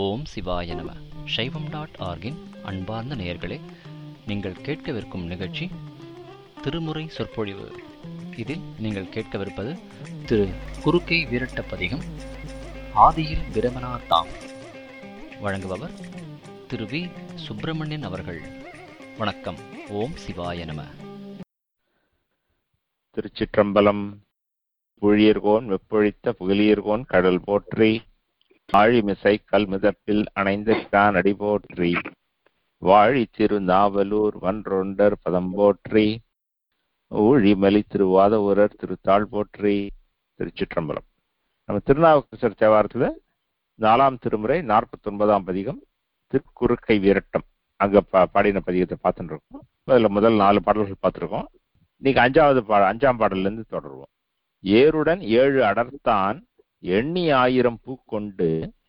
ஓம் சிவாய நம சைவம் டாட் ஆர்கின் அன்பார்ந்த நேயர்களே நீங்கள் கேட்கவிருக்கும் நிகழ்ச்சி திருமுறை சொற்பொழிவு இதில் நீங்கள் கேட்கவிருப்பது திரு குறுக்கை வீரட்ட பதிகம் ஆதியில் பிரமனார் தாம் வழங்குபவர் திரு வி சுப்பிரமணியன் அவர்கள் வணக்கம் ஓம் சிவாய நம திருச்சிற்றம்பலம் புழியர்கோன் வெப்பொழித்த புகழியர்கோன் கடல் போற்றி ஆழிமிசை கல்மிதப்பில் அணைந்திருக்கான் அடி போற்றி வாழி திரு நாவலூர் வன்றொண்டர் பதம் போற்றி ஊழிமலி திருவாதவூரர் திருத்தாள் போற்றி திருச்சிற்றம்பலம் நம்ம திருநாவுக்கரசர் தேவாரத்துல நாலாம் திருமுறை நாற்பத்தி ஒன்பதாம் பதிகம் திருக்குறுக்கை வீரட்டம் அங்க பா பாடின பதிகத்தை பார்த்துட்டு இருக்கோம் அதுல முதல் நாலு பாடல்கள் பார்த்துருக்கோம் இன்னைக்கு அஞ்சாவது பா அஞ்சாம் பாடல்ல இருந்து தொடருவோம் ஏருடன் ஏழு அடர்த்தான் எண்ணி ஆயிரம் பூ கொண்டு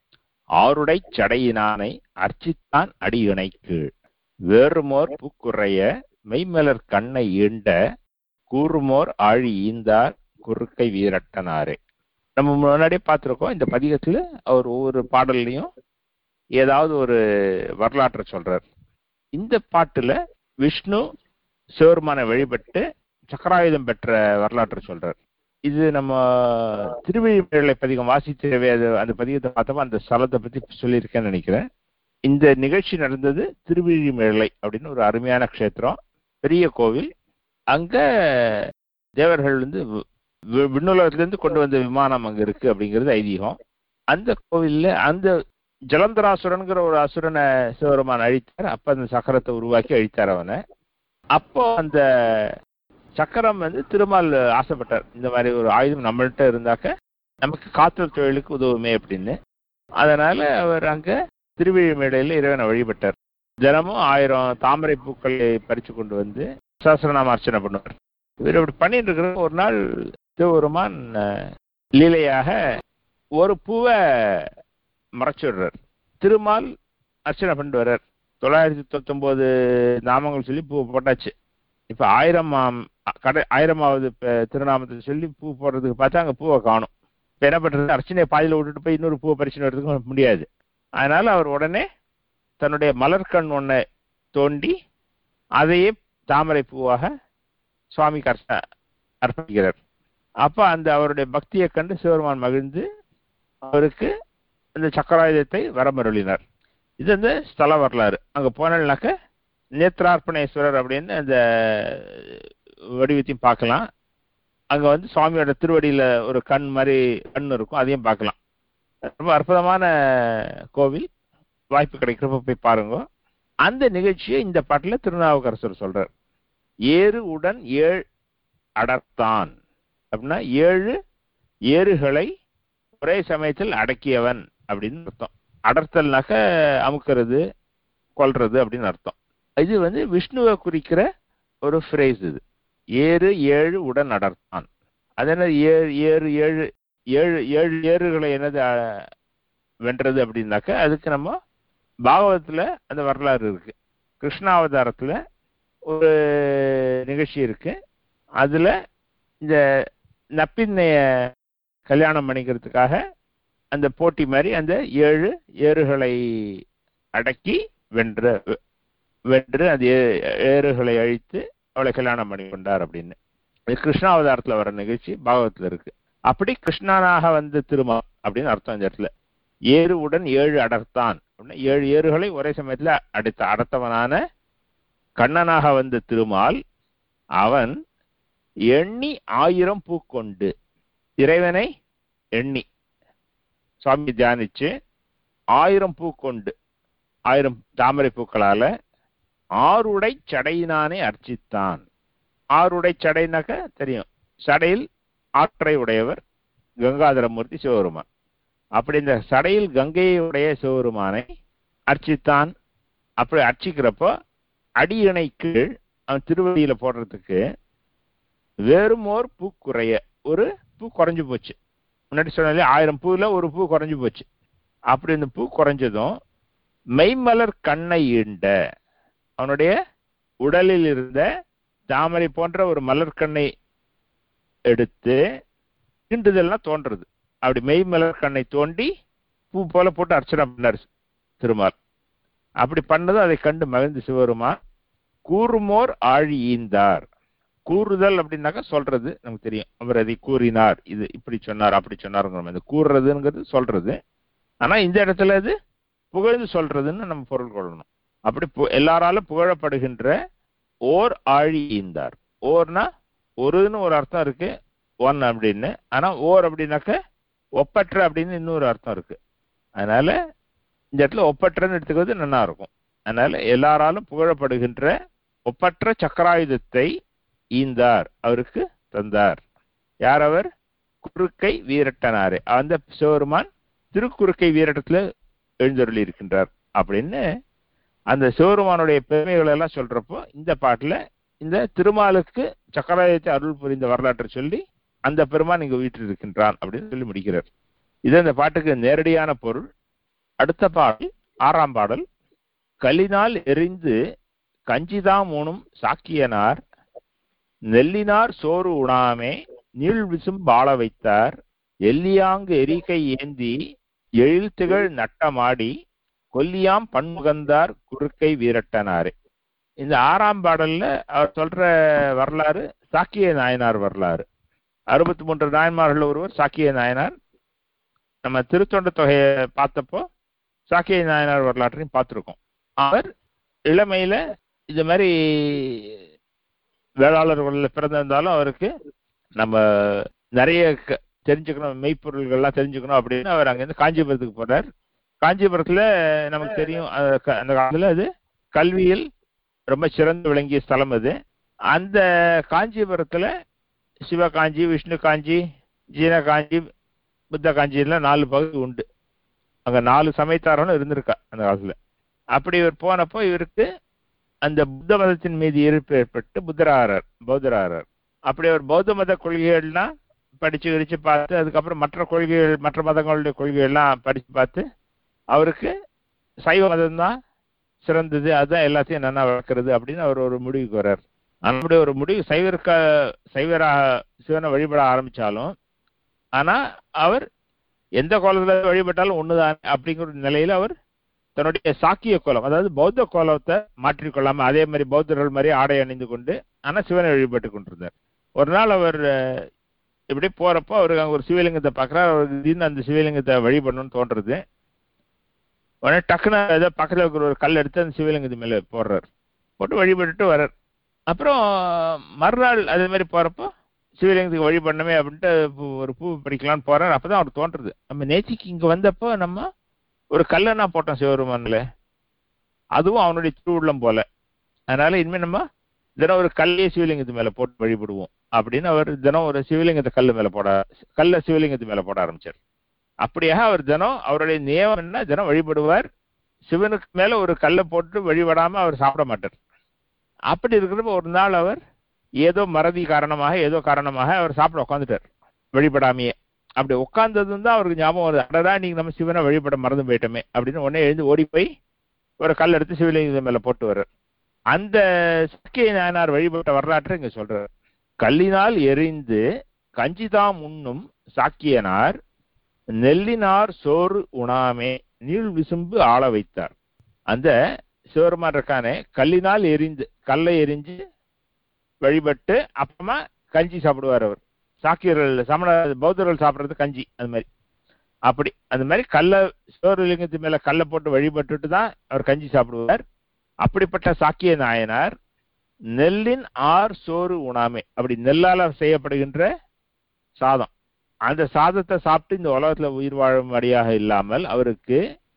ஆருடை சடையினானை அர்ச்சித்தான் அடி இணைக்கு வேறுமோர் பூக்குறைய மெய்மலர் கண்ணை ஈண்ட கூறுமோர் ஆழி ஈந்தார் குறுக்கை வீரட்டனாரே நம்ம முன்னாடியே பார்த்திருக்கோம் இந்த பதிகத்துல அவர் ஒவ்வொரு பாடல்லையும் ஏதாவது ஒரு வரலாற்றை சொல்றார் இந்த பாட்டுல விஷ்ணு சிவருமான வழிபட்டு சக்கராயுதம் பெற்ற வரலாற்றை சொல்றார் இது நம்ம திருவிழிமேளை பதிகம் வாசித்தவே அது அந்த பதிகத்தை பார்த்தப்ப அந்த ஸ்தலத்தை பத்தி சொல்லியிருக்கேன்னு நினைக்கிறேன் இந்த நிகழ்ச்சி நடந்தது திருவிழிமேளை அப்படின்னு ஒரு அருமையான க்ஷேத்திரம் பெரிய கோவில் அங்க தேவர்கள் வந்து வி- விண்ணுலகத்திலிருந்து கொண்டு வந்த விமானம் அங்க இருக்கு அப்படிங்கிறது ஐதீகம் அந்த கோவில்ல அந்த ஜலந்தராசுரன்கிற ஒரு அசுரனை சிவருமான் அழித்தார் அப்ப அந்த சக்கரத்தை உருவாக்கி அழித்தார் அவனை அப்போ அந்த சக்கரம் வந்து திருமால் ஆசைப்பட்டார் இந்த மாதிரி ஒரு ஆயுதம் நம்மள்ட்ட இருந்தாக்க நமக்கு காத்தல் தொழிலுக்கு உதவுமே அப்படின்னு அதனால அவர் அங்க திருவிழிமேடையில இறைவனை வழிபட்டார் தினமும் ஆயிரம் தாமரை பூக்களை பறிச்சு கொண்டு வந்து சஹஸ்ரநாம அர்ச்சனை பண்ணுவார் இவர் இப்படி பண்ணிட்டு இருக்கிற ஒரு நாள் சிவபெருமான் அஹ், லீலையாக ஒரு பூவை மறைச்சிடுறார் திருமால் அர்ச்சனை பண்ணிட்டு வர்றார் தொள்ளாயிரத்தி தொண்ணூத்தொன்பது நாமங்கள் சொல்லி பூ போட்டாச்சு இப்ப ஆயிரம் ஆம்- கடை ஆயிரமாவது ப- திருநாமத்தை சொல்லி பூ போடுறதுக்கு பார்த்தா அங்க பூவை காணும் இப்ப என்ன பண்றது அர்ச்சனையை பாதியில விட்டுட்டு போய் இன்னொரு பூவை பறிச்சுன்னு வரதுக்கு முடியாது அதனால அவர் உடனே தன்னுடைய மலர்கண் ஒன்றை தோண்டி அதையே தாமரை பூவாக சுவாமிக்கு அர்ச்ச அர்ப்பணிக்கிறார் அப்ப அந்த அவருடைய பக்தியை கண்டு சிவருமான் மகிழ்ந்து அவருக்கு இந்த சக்கராயுதத்தை வரமருளினார் இது வந்து ஸ்தல வரலாறு அங்க போனாக்க நேத்ரார்ப்பணேஸ்வரர் அப்படின்னு அந்த வடிவத்தையும் பார்க்கலாம் அங்க வந்து சுவாமியோட திருவடியில ஒரு கண் மாதிரி கண் இருக்கும் அதையும் பார்க்கலாம் ரொம்ப அற்புதமான கோவில் வாய்ப்பு கிடைக்கிறப்ப போய் பாருங்க அந்த நிகழ்ச்சியை இந்த பாட்டுல திருநாவுக்கரசர் சொல்றார் ஏறு உடன் ஏழ் அடர்த்தான் அப்படின்னா ஏழு ஏறுகளை ஒரே சமயத்தில் அடக்கியவன் அப்படின்னு அர்த்தம் அடர்த்தல்னாக்க அமுக்கிறது கொல்றது அப்படின்னு அர்த்தம் இது வந்து விஷ்ணுவை குறிக்கிற ஒரு ஃப்ரேஸ் இது ஏறு ஏழு உடன் அடர்த்தான் அது என்ன ஏழு ஏறு ஏழு ஏழு ஏழு ஏறுகளை என்னது அஹ், வென்றது அப்படின்னாக்க அதுக்கு நம்ம பாகவதத்துல அந்த வரலாறு இருக்கு கிருஷ்ணாவதாரத்துல ஒரு நிகழ்ச்சி இருக்கு அதுல இந்த நப்பின்னைய கல்யாணம் பண்ணிக்கிறதுக்காக அந்த போட்டி மாதிரி அந்த ஏழு ஏறுகளை அடக்கி வென்ற வென்று அந்த ஏ- ஏறுகளை அழித்து அவளை கல்யாணம் பண்ணி கொண்டார் அப்படின்னு இது கிருஷ்ணாவதாரத்துல வர நிகழ்ச்சி பாகவத்துல இருக்கு அப்படி கிருஷ்ணனாக வந்த திருமா அப்படின்னு அர்த்தம் இந்த இடத்துல ஏறுவுடன் ஏழு அடர்த்தான் அப்படின்னா ஏழு ஏறுகளை ஒரே சமயத்துல அடித்த அடர்த்தவனான கண்ணனாக வந்த திருமால் அவன் எண்ணி ஆயிரம் பூக்கொண்டு இறைவனை எண்ணி சுவாமி தியானிச்சு ஆயிரம் பூ கொண்டு ஆயிரம் தாமரை பூக்களால ஆறுடை சடையினானே அர்ச்சித்தான் ஆறுடை சடைனாக்க தெரியும் சடையில் ஆற்றை உடையவர் கங்காதரமூர்த்தி சிவபெருமான் அப்படி இந்த சடையில் கங்கையை உடைய சிவபெருமானை அர்ச்சித்தான் அப்படி அர்ச்சிக்கிறப்போ அடியணை கீழ் அவன் திருவடியில போடுறதுக்கு வேறுமோர் பூ குறைய ஒரு பூ குறைஞ்சு போச்சு முன்னாடி சொன்னாலே ஆயிரம் பூவில் ஒரு பூ குறைஞ்சு போச்சு அப்படி இந்த பூ குறைஞ்சதும் மெய்மலர் கண்ணை ஈண்ட அவனுடைய உடலில் இருந்த தாமரை போன்ற ஒரு மலர் கண்ணை எடுத்து ஈண்டுதல்னா தோன்றது அப்படி மெய்மலர் கண்ணை தோண்டி பூ போல போட்டு அர்ச்சனை பண்ணார் திருமால் அப்படி பண்ணது அதை கண்டு மகிழ்ந்து சிவருமான் கூறுமோர் ஆழி ஈந்தார் கூறுதல் அப்படின்னாக்கா சொல்றது நமக்கு தெரியும் அவர் அதை கூறினார் இது இப்படி சொன்னார் அப்படி சொன்னாருங்கிற இந்த கூறுறதுங்கிறது சொல்றது ஆனா இந்த இடத்துல அது புகழ்ந்து சொல்றதுன்னு நம்ம பொருள் கொள்ளணும் அப்படி பு- எல்லாராலும் புகழப்படுகின்ற ஓர் ஆழி ஈந்தார் ஓர்னா ஒருன்னு ஒரு அர்த்தம் இருக்கு ஒன் அப்படின்னு ஆனா ஓர் அப்படின்னாக்க ஒப்பற்ற அப்படின்னு இன்னொரு அர்த்தம் இருக்கு அதனால இந்த இடத்துல ஒப்பற்றன்னு எடுத்துக்கிறது நல்லா இருக்கும் அதனால எல்லாராலும் புகழப்படுகின்ற ஒப்பற்ற சக்கராயுதத்தை ஈந்தார் அவருக்கு தந்தார் யார் அவர் குறுக்கை வீரட்டனாரே அந்த சிவருமான் திருக்குறுக்கை வீரட்டத்துல எழுந்தருளி இருக்கின்றார் அப்படின்னு அந்த சிவருமானுடைய பெருமைகள் எல்லாம் சொல்றப்போ இந்த பாட்டுல இந்த திருமாலுக்கு சக்கராயுதத்தை அருள் புரிந்த வரலாற்றை சொல்லி அந்த பெருமான் இங்க வீட்டில் இருக்கின்றான் அப்படின்னு சொல்லி முடிக்கிறார் இது அந்த பாட்டுக்கு நேரடியான பொருள் அடுத்த பாடல் ஆறாம் பாடல் கலினால் எரிந்து கஞ்சிதாம் ஊனும் சாக்கியனார் நெல்லினார் சோறு உணாமே நீள் விசும் பால வைத்தார் எல்லியாங்கு எரிக்கை ஏந்தி எழில் திகழ் நட்டமாடி கொல்லியாம் பன்முகந்தார் குறுக்கை வீரட்டனாரே இந்த ஆறாம் பாடல்ல அவர் சொல்ற வரலாறு சாக்கிய நாயனார் வரலாறு அறுபத்தி மூன்று நாயன்மார்கள் ஒருவர் சாக்கிய நாயனார் நம்ம திருத்தொண்ட தொகையை பார்த்தப்போ சாக்கிய நாயனார் வரலாற்றையும் பார்த்துருக்கோம் அவர் இளமையில இது மாதிரி வேளாளர்கள்ல பிறந்திருந்தாலும் அவருக்கு நம்ம நிறைய க- தெரிஞ்சுக்கணும் மெய்ப்பொருள்கள்லாம் தெரிஞ்சுக்கணும் அப்படின்னு அவர் அங்கேருந்து காஞ்சிபுரத்துக்கு போறார் காஞ்சிபுரத்துல நமக்கு தெரியும் அஹ், க- அந்த காலத்துல அது கல்வியில் ரொம்ப சிறந்து விளங்கிய ஸ்தலம் அது அந்த காஞ்சிபுரத்துல சிவகாஞ்சி விஷ்ணு காஞ்சி ஜீன காஞ்சி புத்த காஞ்சிலாம் நாலு பகுதி உண்டு அங்க நாலு சமயத்தாரனும் இருந்திருக்கா அந்த காலத்துல அப்படி இவர் போனப்போ இவருக்கு அந்த புத்த மதத்தின் மீது ஈர்ப்பு ஏற்பட்டு புத்தராகிறார் பௌத்தராகிறார் அப்படி அவர் பௌத்த மத கொள்கைகள்லாம் படிச்சு கிடிச்சு பார்த்து அதுக்கப்புறம் மற்ற கொள்கைகள் மற்ற மதங்களுடைய கொள்கைகள்லாம் படிச்சு பார்த்து அவருக்கு சைவ மதம் தான் சிறந்தது அதுதான் எல்லாத்தையும் நல்லா வளர்க்கறது அப்படின்னு அவர் ஒரு முடிவுக்கு வர்றார் அப்படி ஒரு முடிவு சைவருக்க சைவராக சிவனை வழிபட ஆரம்பிச்சாலும் ஆனா அவர் எந்த கோலத்துல வழிபட்டாலும் ஒண்ணுதான் அப்படிங்கிற ஒரு நிலையில அவர் தன்னுடைய சாக்கிய கோலம் அதாவது பௌத்த கோலத்தை மாற்றிக்கொள்ளாம அதே மாதிரி பௌத்தர்கள் மாதிரி ஆடை அணிந்து கொண்டு ஆனா சிவனை வழிபட்டு கொண்டிருந்தார் ஒரு நாள் அவர் அஹ், இப்படி போறப்போ அவருக்கு அங்க ஒரு சிவலிங்கத்தை பார்க்கறாரு அவருக்கு திடீர்னு அந்த சிவலிங்கத்தை வழிபடணும்னு தோன்றது உடனே டக்குன்னு ஏதோ பக்கத்துல இருக்கிற ஒரு கல் எடுத்து அந்த சிவலிங்கத்து மேல போடுறாரு போட்டு வழிபட்டுட்டு வர்றார் அப்புறம் மறுநாள் அதே மாதிரி போறப்போ சிவலிங்கத்துக்கு வழிபடணுமே அப்படின்ட்டு பூ- ஒரு பூ பறிக்கலாம்னு போறாரு அப்பதான் அவருக்கு தோன்றது நம்ம நேத்திக்கு இங்க வந்தப்போ நம்ம ஒரு கல்லனா போட்டோம் சிவருமான்ல அதுவும் அவனுடைய திருவுள்ளம் போல அதனால இனிமே நம்ம தினம் ஒரு கல்லையே சிவலிங்கத்து மேல போட்டு வழிபடுவோம் அப்படின்னு அவர் தினம் ஒரு சிவலிங்கத்தை கல்லு மேல போட கல்ல சிவலிங்கத்து மேல போட ஆரம்பிச்சார் அப்படியாக அவர் தினம் அவருடைய நியமம் என்ன தினம் வழிபடுவார் சிவனுக்கு மேல ஒரு கல்லை போட்டு வழிபடாம அவர் சாப்பிட மாட்டார் அப்படி இருக்கிறப்ப ஒரு நாள் அவர் ஏதோ மறதி காரணமாக ஏதோ காரணமாக அவர் சாப்பிட உட்காந்துட்டார் வழிபடாமையே அப்படி உட்கார்ந்ததும் தான் அவருக்கு ஞாபகம் வருது அடடா நீங்க நம்ம சிவனை வழிபட மறந்து போயிட்டோமே அப்படின்னு உடனே எழுந்து ஓடி போய் ஒரு கல் எடுத்து சிவலிங்கம் மேல போட்டு வர்றார் அந்த சக்கிய நாயனார் வழிபட்ட வரலாற்றை இங்க சொல்றார் கல்லினால் எரிந்து கஞ்சிதாம் உண்ணும் சாக்கியனார் நெல்லினார் சோறு உணாமே நீள் விசும்பு ஆள வைத்தார் அந்த சிவருமான் இருக்கானே கல்லினால் எரிந்து கல்லை எரிஞ்சு வழிபட்டு அப்புறமா கஞ்சி சாப்பிடுவார் அவர் சாக்கியர்கள் சமண பௌத்தர்கள் சாப்பிடுறது கஞ்சி அது மாதிரி அப்படி அந்த மாதிரி கல்ல சிவலிங்கத்து மேல கல்லை போட்டு வழிபட்டுட்டு தான் அவர் கஞ்சி சாப்பிடுவார் அப்படிப்பட்ட சாக்கிய நாயனார் நெல்லின் ஆர் சோறு உணாமே அப்படி நெல்லால செய்யப்படுகின்ற சாதம் அந்த சாதத்தை சாப்பிட்டு இந்த உலகத்துல உயிர் வாழும்படியாக இல்லாமல் அவருக்கு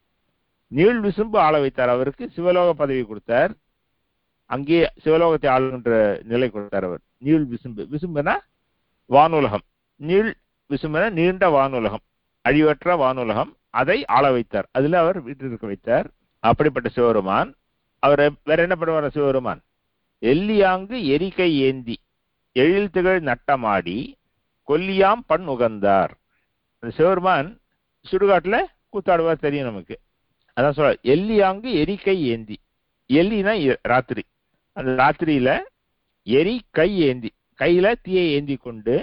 நீள் விசும்பு ஆள வைத்தார் அவருக்கு சிவலோக பதவி கொடுத்தார் அங்கே சிவலோகத்தை ஆளுகின்ற நிலை கொடுத்தார் அவர் நீள் விசும்பு விசும்புனா வானுலகம் நீள் விசும்புனா நீண்ட வானுலகம் அழிவற்ற வானுலகம் அதை ஆள வைத்தார் அதுல அவர் வீட்டிற்கு வைத்தார் அப்படிப்பட்ட சிவருமான் அவர் வேற என்ன பண்ணுவார் சிவருமான் எல்லியாங்கு எரிக்கை ஏந்தி எழில் திகழ் நட்டமாடி கொல்லியாம் பண் உகந்தார் அந்த சிவருமான் சுடுகாட்டுல கூத்தாடுவார் தெரியும் நமக்கு அதான் சொல்ற எல்லியாங்கு எரிக்கை ஏந்தி எல்லினா இ- ராத்திரி அந்த ராத்திரியில எரி கை ஏந்தி கையில தீயை ஏந்தி கொண்டு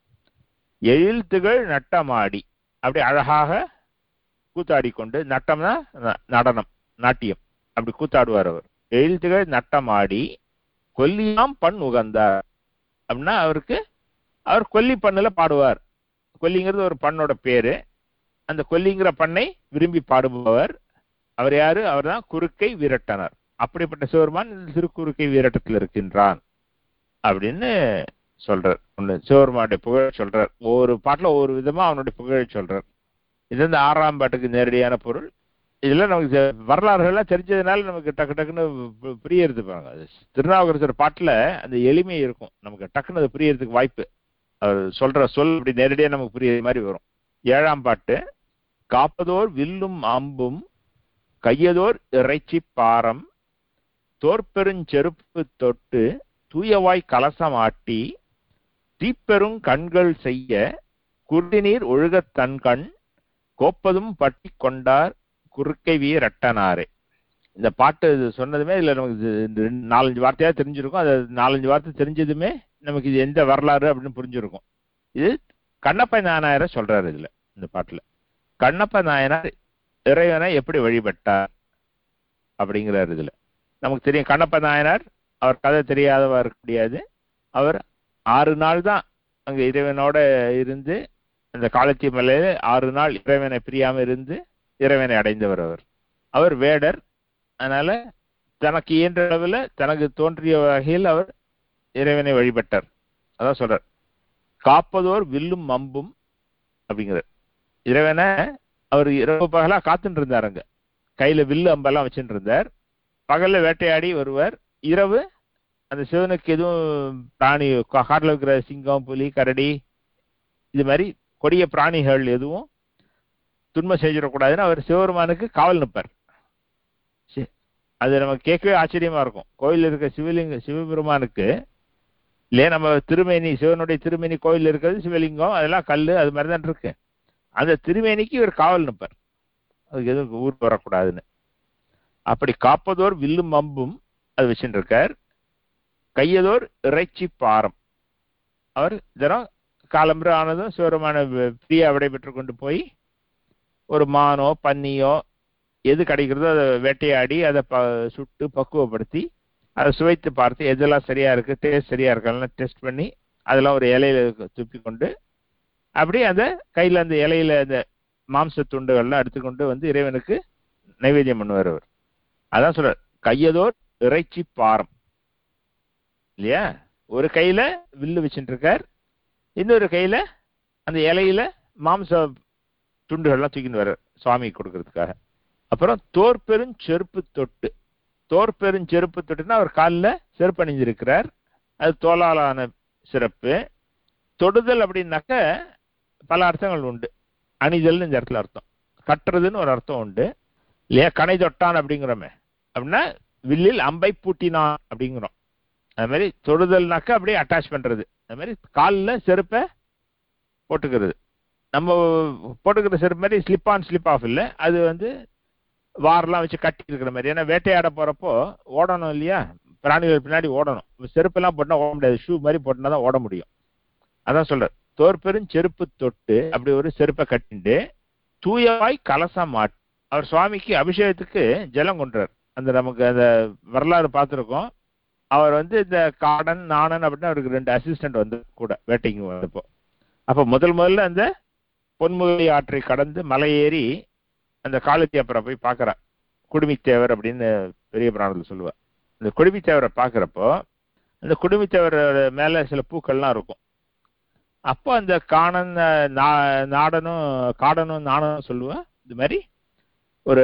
எழில் திகழ் நட்டமாடி அப்படி அழகாக கூத்தாடி கொண்டு நட்டம்னா ந- நடனம் நாட்டியம் அப்படி கூத்தாடுவார் அவர் எழில்திகழ் நட்டமாடி கொல்லியாம் பண் உகந்தார் அப்படின்னா அவருக்கு அவர் கொல்லி பண்ணுல பாடுவார் கொல்லிங்கிறது ஒரு பண்ணோட பேரு அந்த கொல்லிங்கிற பண்ணை விரும்பி பாடுபவர் அவர் யாரு அவர் தான் குறுக்கை வீரட்டனர் அப்படிப்பட்ட சிவருமான் இந்த திருக்குறுக்கை வீரட்டத்தில் இருக்கின்றான் அப்படின்னு சொல்றார் ஒண்ணு சிவருமானுடைய புகழ் சொல்றார் ஒவ்வொரு பாட்டுல ஒவ்வொரு விதமா அவனுடைய புகழ் சொல்றார் இது இந்த ஆறாம் பாட்டுக்கு நேரடியான பொருள் இதுல நமக்கு தெ- வரலாறுகள்லாம் தெரிஞ்சதுனால நமக்கு டக்கு டக்குன்னு பு- புரியறது பாருங்க அது திருநாவுக்கரசர் பாட்டுல அந்த எளிமை இருக்கும் நமக்கு டக்குன்னு அது புரியறதுக்கு வாய்ப்பு அவர் சொல்ற சொல் அப்படி நேரடியா நமக்கு புரியுற மாதிரி வரும் ஏழாம் பாட்டு காப்பதோர் வில்லும் அம்பும் கையதோர் இறைச்சி பாரம் தோற்பெருஞ்செருப்பு தொட்டு தூயவாய் கலசம் ஆட்டி தீப்பெருங் கண்கள் செய்ய குருதிநீர் ஒழுகத் தன்கண் கோப்பதும் பட்டி கொண்டார் குறுக்கை வீரட்டனாரே இந்த பாட்டு இது சொன்னதுமே இதுல நமக்கு இது இந்த ரெண்டு- நாலஞ்சு வார்த்தையா தெரிஞ்சிருக்கும் அது நாலஞ்சு வார்த்தை தெரிஞ்சதுமே நமக்கு இது எந்த வரலாறு அப்படின்னு புரிஞ்சிருக்கும் இது கண்ணப்ப நாயனாரை சொல்றாரு இதுல இந்த பாட்டுல கண்ணப்ப நாயனார் இறைவனை எப்படி வழிபட்டார் அப்படிங்கிறார் இதுல நமக்கு தெரியும் கண்ணப்ப நாயனார் அவர் கதை தெரியாதவா இருக்க முடியாது அவர் ஆறு நாள் தான் அங்க இறைவனோட இருந்து அந்த காலத்தி மலையில ஆறு நாள் இறைவனை பிரியாம இருந்து இறைவனை அடைந்தவர் அவர் அவர் வேடர் அதனால தனக்கு இயன்ற அளவுல தனக்கு தோன்றிய வகையில் அவர் இறைவனை வழிபட்டார் அதான் சொல்றார் காப்பதோர் வில்லும் அம்பும் அப்படிங்கிறார் இறைவனை அவர் இரவு பகலா காத்துட்டு இருந்தார் அங்க கையில வில்லு அம்பெல்லாம் வச்சுட்டு இருந்தார் பகல்ல வேட்டையாடி வருவார் இரவு அந்த சிவனுக்கு எதுவும் பிராணி கா- காட்டுல இருக்கிற சிங்கம் புலி கரடி இது மாதிரி கொடிய பிராணிகள் எதுவும் துன்பம் செஞ்சிடக்கூடாதுன்னு அவர் சிவபெருமானுக்கு காவல் நிற்பார் சரி. அது நமக்கு கேட்கவே ஆச்சரியமா இருக்கும் கோயில் இருக்க சிவலிங்க சிவபெருமானுக்கு இல்லையா நம்ம திருமேனி சிவனுடைய திருமேனி கோயில் இருக்கிறது சிவலிங்கம் அதெல்லாம் கல்லு அது மாதிரி தான் இருக்கு அந்த திருமேனிக்கு இவர் காவல் நிற்பார் அதுக்கு எதுவும் ஊர் வரக்கூடாதுன்னு அப்படி காப்பதோர் வில்லும் அம்பும் அது வச்சுட்டு இருக்கார் கையதோர் இறைச்சி பாரம் அவர் தினம் காலம்புற ஆனதும் சிவருமான பிரியா விடைபெற்று கொண்டு போய் ஒரு மானோ பன்னியோ எது கிடைக்கிறதோ அதை வேட்டையாடி அதை ப சுட்டு பக்குவப்படுத்தி அதை சுவைத்து பார்த்து எதெல்லாம் சரியா இருக்கு டேஸ்ட் சரியா இருக்கலாம் டெஸ்ட் பண்ணி அதெல்லாம் ஒரு இலையில துப்பி கொண்டு அப்படியே அந்த கையில அந்த இலையில அந்த மாம்ச துண்டுகள்லாம் எடுத்துக்கொண்டு வந்து இறைவனுக்கு நைவேத்தியம் பண்ணுவார் அவர் அதான் சொல்றார் கையதோர் இறைச்சி பாரம் இல்லையா ஒரு கையில வில்லு வச்சுட்டு இருக்கார் இன்னொரு கையில அந்த இலையில மாம்ச துண்டுகள்லாம் தூக்கின்னு வர்றார் சுவாமி கொடுக்கறதுக்காக அப்புறம் தோற்பெரும் செருப்பு தொட்டு தோற்பெரும் செருப்பு தொட்டுன்னா அவர் காலில் செருப்பு அணிஞ்சிருக்கிறார் அது தோலாலான சிறப்பு தொடுதல் அப்படின்னாக்க பல அர்த்தங்கள் உண்டு அணிதல்னு இந்த இடத்துல அர்த்தம் கட்டுறதுன்னு ஒரு அர்த்தம் உண்டு இல்லையா கனை தொட்டான் அப்படிங்கிறோமே அப்படின்னா வில்லில் அம்பை பூட்டினான் அப்படிங்கிறோம் அது மாதிரி தொடுதல்னாக்க அப்படியே அட்டாச் பண்றது அது மாதிரி காலில் செருப்பை போட்டுக்கிறது நம்ம போட்டுக்கிற செருப்பு மாதிரி ஸ்லிப் ஆன் ஸ்லிப் ஆஃப் இல்லை அது வந்து வாரெல்லாம் வச்சு கட்டி இருக்கிற மாதிரி ஏன்னா வேட்டையாட போறப்போ ஓடணும் இல்லையா பிராணிகள் பின்னாடி ஓடணும் செருப்பெல்லாம் போட்டா ஓட முடியாது ஷூ மாதிரி போட்டுனா தான் ஓட முடியும் அதான் சொல்ற தோற்பெரும் செருப்பு தொட்டு அப்படி ஒரு செருப்பை கட்டிண்டு தூயவாய் கலசம் மாட் அவர் சுவாமிக்கு அபிஷேகத்துக்கு ஜலம் கொண்டுறார் அந்த நமக்கு அந்த வரலாறு பார்த்துருக்கோம் அவர் வந்து இந்த காடன் நாணன் அப்படின்னு அவருக்கு ரெண்டு அசிஸ்டன்ட் வந்து கூட வேட்டைக்கு வந்தப்போ அப்ப முதல் முதல்ல அந்த பொன்முகை ஆற்றை கடந்து மலை ஏறி அந்த காலத்தி அப்புறம் போய் பார்க்கறா குடுமித்தேவர் அப்படின்னு பெரிய புராணத்தில் சொல்லுவா அந்த குடுமித்தேவரை பார்க்கறப்போ அந்த குடுமித்தேவரோட மேல சில பூக்கள்லாம் இருக்கும் அப்போ அந்த காணன் நா- நாடனும் காடனும் நாணனும் சொல்லுவா இது மாதிரி ஒரு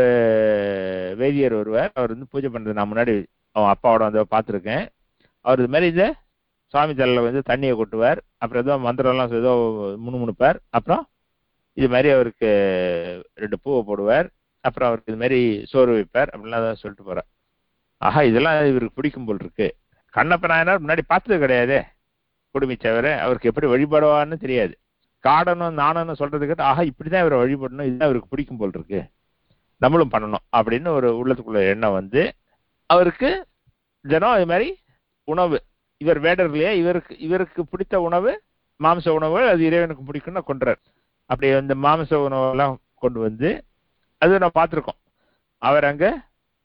வேதியர் வருவார் அவர் வந்து பூஜை பண்றது நான் முன்னாடி அவன் அப்பாவோட வந்து பார்த்துருக்கேன் அவர் இது மாதிரி இந்த சுவாமி தலையில் வந்து தண்ணியை கொட்டுவார் அப்புறம் ஏதோ மந்திரம்லாம் ஏதோ முணுமுணுப்பார் அப்புறம் இது மாதிரி அவருக்கு ரெண்டு பூவை போடுவார் அப்புறம் அவருக்கு இது மாதிரி சோறு வைப்பார் அப்படின்லாம் தான் சொல்லிட்டு போறார் ஆஹா இதெல்லாம் இவருக்கு பிடிக்கும் போல் இருக்கு கண்ணப்ப நாயனார் முன்னாடி பார்த்தது கிடையாதே குடுமிச்சவரை அவருக்கு எப்படி வழிபடுவான்னு தெரியாது காடனும் நாணனும் சொல்றது கேட்டு ஆஹா இப்படிதான் இவரை வழிபடணும் இதுதான் அவருக்கு பிடிக்கும் போல் இருக்கு நம்மளும் பண்ணணும் அப்படின்னு ஒரு உள்ளத்துக்குள்ள எண்ணம் வந்து அவருக்கு தினம் இது மாதிரி உணவு இவர் வேடர் இல்லையா இவருக்கு இவருக்கு பிடித்த உணவு மாம்ச உணவு அது இறைவனுக்கு பிடிக்கும்னு கொண்டுறார் அப்படி அந்த மாம்ச உணவெல்லாம் கொண்டு வந்து அது நம்ம பார்த்துருக்கோம் அவர் அங்க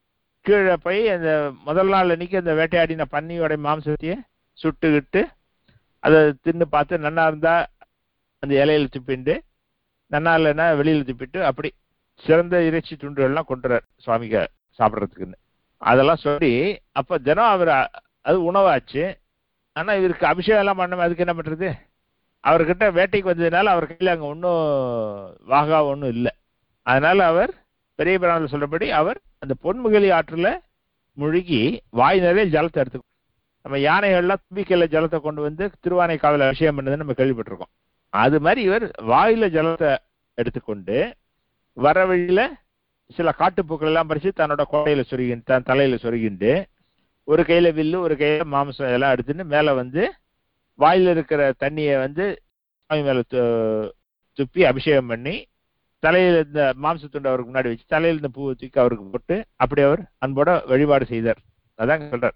கீழே போய் அந்த முதல் நாள் அன்னைக்கு அந்த வேட்டையாடின பன்னியோட மாம்சத்தையே சுட்டுக்கிட்டு அதை தின்னு பார்த்து நன்னா இருந்தா அந்த இலையில துப்பிண்டு நன்னா இல்லைன்னா வெளியில துப்பிட்டு அப்படி சிறந்த இறைச்சி துண்டுகள்லாம் கொண்டுறார் சுவாமிக்கு சாப்பிட்றதுக்குன்னு அதெல்லாம் சொல்லி அப்ப தினம் அவர் அ- அது உணவாச்சு ஆனா இவருக்கு அபிஷேகம் எல்லாம் பண்ணாம அதுக்கு என்ன பண்றது அவர்கிட்ட வேட்டைக்கு வந்ததுனால அவர் கையில அங்க ஒன்றும் வாகா ஒன்றும் இல்லை அதனால அவர் பெரிய பிராணத்தில் சொல்றபடி அவர் அந்த பொன்முகலி ஆற்றுல முழுகி வாய் நிறைய ஜலத்தை எடுத்து நம்ம யானைகள்லாம் தும்பிக்கையில ஜலத்தை கொண்டு வந்து திருவானைக்காவல அபிஷேகம் பண்ணதுன்னு நம்ம கேள்விப்பட்டிருக்கோம் அது மாதிரி இவர் வாயில ஜலத்தை எடுத்துக்கொண்டு வர வழியில சில காட்டுப்பூக்கள் எல்லாம் பறிச்சு தன்னோட கோடையில சொருகின் தன் தலையில சொருகிண்டு ஒரு கையில வில்லு ஒரு கையில மாம்சம் எல்லாம் எடுத்துன்னு மேல வந்து வாயில இருக்கிற தண்ணியை வந்து சாமி மேல து- துப்பி அபிஷேகம் பண்ணி தலையில இந்த மாம்சத்துண்டு அவருக்கு முன்னாடி வச்சு தலையில இந்த பூவை தூக்கி அவருக்கு போட்டு அப்படி அவர் அன்போட வழிபாடு செய்தார் அதான் இங்க சொல்றார்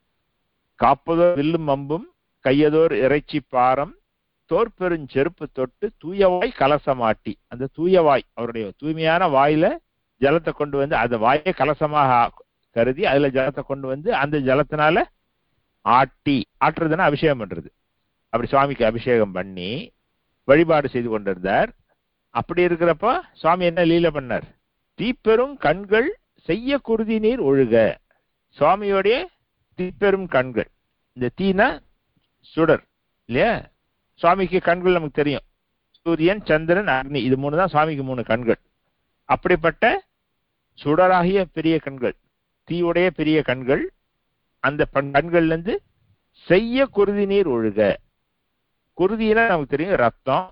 காப்பதோர் வில்லும் அம்பும் கையதோர் இறைச்சி பாரம் தோற்பெருஞ்செருப்பு தொட்டு தூயவாய் கலசமாட்டி அந்த தூயவாய் அவருடைய தூய்மையான வாயில ஜலத்தை கொண்டு வந்து அந்த வாயை கலசமாக ஆ- கருதி அதுல ஜலத்தை கொண்டு வந்து அந்த ஜலத்தினால ஆட்டி ஆட்டுறதுன்னா அபிஷேகம் பண்றது அப்படி சுவாமிக்கு அபிஷேகம் பண்ணி வழிபாடு செய்து கொண்டிருந்தார் அப்படி இருக்கிறப்ப சுவாமி என்ன லீல பண்ணார் தீப்பெரும் கண்கள் செய்ய குருதி நீர் ஒழுக சுவாமியோடைய தீப்பெரும் கண்கள் இந்த தீனா சுடர் இல்லையா சுவாமிக்கு கண்கள் நமக்கு தெரியும் சூரியன் சந்திரன் அக்னி இது மூணு தான் சுவாமிக்கு மூணு கண்கள் அப்படிப்பட்ட சுடராகிய பெரிய கண்கள் தீயுடைய பெரிய கண்கள் அந்த பண்- கண்கள்ல இருந்து செய்ய குருதி நீர் ஒழுக குருதினா நமக்கு தெரியும் ரத்தம்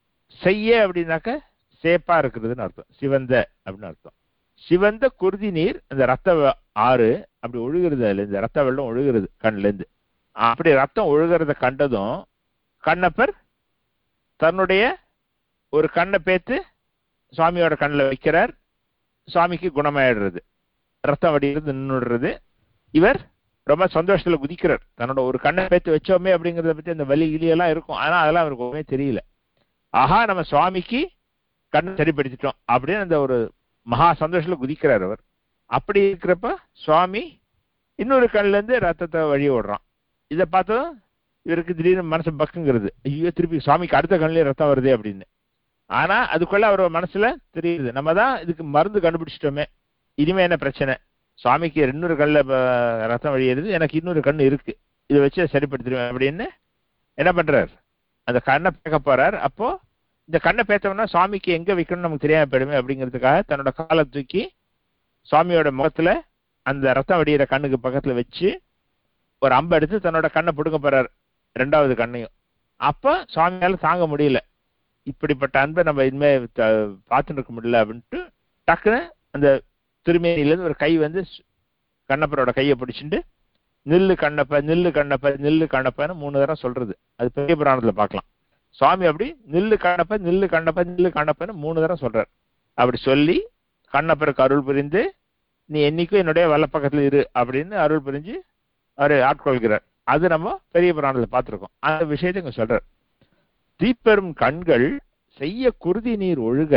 செய்ய அப்படின்னாக்க சேப்பா இருக்கிறதுன்னு அர்த்தம் சிவந்த அப்படின்னு அர்த்தம் சிவந்த குருதி நீர் அந்த ரத்த வ- ஆறு அப்படி ஒழுகுறது அதுல இந்த ரத்த வெள்ளம் ஒழுகுறது கண்ணுல இருந்து அப்படி ரத்தம் ஒழுகிறத கண்டதும் கண்ணப்பர் தன்னுடைய ஒரு கண்ணை பேத்து சுவாமியோட கண்ணில் வைக்கிறார் சுவாமிக்கு குணமாயிடுறது ரத்தம் வடிகிறது நின்றுடுறது இவர் ரொம்ப சந்தோஷத்துல குதிக்கிறார் தன்னோட ஒரு கண்ணை பேத்து வச்சோமே அப்படிங்கறத பத்தி அந்த வலி கிளி எல்லாம் இருக்கும் ஆனா அதெல்லாம் அவருக்கு ஒண்ணுமே தெரியல ஆஹா நம்ம சுவாமிக்கு கண்ணை சரிப்படுத்திட்டோம் அப்படின்னு அந்த ஒரு மகா சந்தோஷத்துல குதிக்கிறார் அவர் அப்படி இருக்கிறப்ப சுவாமி இன்னொரு கண்ணுல இருந்து ரத்தத்தை வழி விடுறான் இதை பார்த்ததும் இவருக்கு திடீர்னு மனசு பக்குங்கிறது ஐயோ திருப்பி சுவாமிக்கு அடுத்த கண்ணிலே ரத்தம் வருதே அப்படின்னு ஆனா அதுக்குள்ள அவர் மனசுல தெரியுது நம்ம தான் இதுக்கு மருந்து கண்டுபிடிச்சிட்டோமே இனிமே என்ன பிரச்சனை சுவாமிக்கு இன்னொரு கண்ணில் ரத்தம் வழியிறது எனக்கு இன்னொரு கண்ணு இருக்கு இதை வச்சு சரிப்படுத்திடுவேன் அப்படின்னு என்ன பண்றார் அந்த கண்ணை பேக்க போறார் அப்போ இந்த கண்ணை பேத்தோம்னா சுவாமிக்கு எங்க வைக்கணும்னு நமக்கு தெரியாம போயிடுமே அப்படிங்கிறதுக்காக தன்னோட காலை தூக்கி சுவாமியோட முகத்துல அந்த ரத்தம் வடிகிற கண்ணுக்கு பக்கத்துல வச்சு ஒரு அம்பை எடுத்து தன்னோட கண்ணை பிடுங்க போறார் ரெண்டாவது கண்ணையும் அப்ப சுவாமியால தாங்க முடியல இப்படிப்பட்ட அன்பை நம்ம இனிமே த- பார்த்துட்டு இருக்க முடியல அப்படின்ட்டு டக்குன்னு அந்த திருமேனியிலேருந்து ஒரு கை வந்து சு- கண்ணப்பரோட கையை பிடிச்சிட்டு நில்லு கண்ணப்ப நில்லு கண்ணப்ப நில்லு கண்ணப்பன்னு மூணு தடவை சொல்றது அது பெரிய புராணத்துல பார்க்கலாம் சுவாமி அப்படி நில்லு கண்ணப்ப நில்லு கண்ணப்ப நில்லு கண்ணப்பன்னு மூணு தடவை சொல்றார் அப்படி சொல்லி கண்ணப்பருக்கு அருள் புரிந்து நீ என்னைக்கும் என்னுடைய வலப்பக்கத்துல இரு அப்படின்னு அருள் புரிஞ்சு அவரை ஆட்கொள்கிறார் அது நம்ம பெரிய புராணத்துல பார்த்திருக்கோம் அந்த விஷயத்தை இங்க சொல்றார் தீப்பெரும் கண்கள் செய்ய குருதி நீர் ஒழுக